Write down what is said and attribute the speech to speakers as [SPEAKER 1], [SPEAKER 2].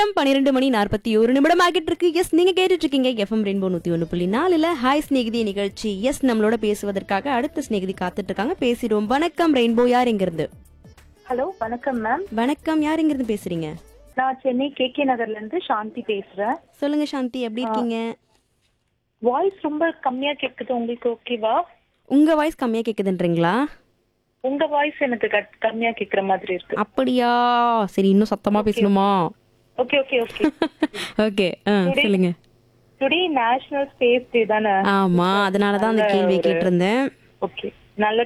[SPEAKER 1] நேரம் பன்னிரெண்டு மணி நாற்பத்தி ஒரு நிமிடம் ஆகிட்டு இருக்கு எஸ் நீங்க கேட்டுட்டு இருக்கீங்க எஃப்எம் ரெயின்போ நூத்தி ஒன்று புள்ளி நாலுல ஹாய் ஸ்நேகிதி நிகழ்ச்சி எஸ் நம்மளோட பேசுவதற்காக அடுத்த ஸ்நேகிதி காத்துட்டு இருக்காங்க பேசிடுவோம் வணக்கம் ரெயின்போ யார் எங்க இருந்து
[SPEAKER 2] ஹலோ வணக்கம் மேம்
[SPEAKER 1] வணக்கம் யார் எங்க இருந்து பேசுறீங்க
[SPEAKER 2] நான் சென்னை கே கே நகர்ல இருந்து சாந்தி பேசுறேன்
[SPEAKER 1] சொல்லுங்க சாந்தி எப்படி இருக்கீங்க
[SPEAKER 2] வாய்ஸ் ரொம்ப கம்மியா கேக்குது உங்களுக்கு ஓகேவா
[SPEAKER 1] உங்க வாய்ஸ் கம்மியா கேக்குதுன்றீங்களா
[SPEAKER 2] உங்க வாய்ஸ் எனக்கு கட்- கம்மியா கேக்குற மாதிரி இருக்கு
[SPEAKER 1] அப்படியா சரி இன்னும் சத்தமா பேசணுமா
[SPEAKER 2] ஓகே ஓகே ஓகே
[SPEAKER 1] ஓகே சொல்லுங்க
[SPEAKER 2] டுடே நேஷனல் ஸ்பேஸ் டே தானே
[SPEAKER 1] ஆமா அதனாலதான் அந்த கேள்வி கேட்டிருந்தேன்
[SPEAKER 2] ஓகே நல்ல